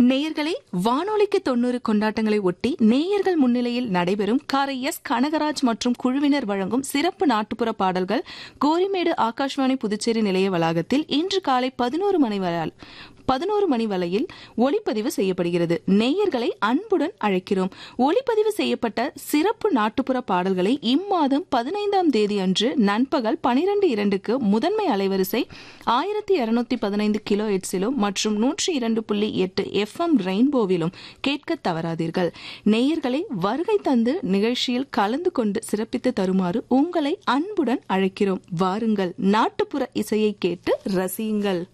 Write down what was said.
நேயர்களே வானொலிக்கு தொண்ணூறு கொண்டாட்டங்களை ஒட்டி நேயர்கள் முன்னிலையில் நடைபெறும் காரை எஸ் கனகராஜ் மற்றும் குழுவினர் வழங்கும் சிறப்பு நாட்டுப்புற பாடல்கள் கோரிமேடு ஆகாஷ்வாணி புதுச்சேரி நிலைய வளாகத்தில் இன்று காலை பதினோரு மணி வரை பதினோரு மணி வரையில் ஒளிப்பதிவு செய்யப்படுகிறது நேயர்களை அன்புடன் அழைக்கிறோம் ஒளிப்பதிவு செய்யப்பட்ட சிறப்பு நாட்டுப்புற பாடல்களை இம்மாதம் பதினைந்தாம் தேதி அன்று நண்பகல் பனிரெண்டு இரண்டுக்கு முதன்மை அலைவரிசை ஆயிரத்தி இருநூத்தி பதினைந்து கிலோ எட்ஸிலும் மற்றும் நூற்றி இரண்டு புள்ளி எட்டு எஃப்எம் ரெயின்போவிலும் கேட்க தவறாதீர்கள் நேயர்களை வருகை தந்து நிகழ்ச்சியில் கலந்து கொண்டு சிறப்பித்து தருமாறு உங்களை அன்புடன் அழைக்கிறோம் வாருங்கள் நாட்டுப்புற இசையை கேட்டு ரசியுங்கள்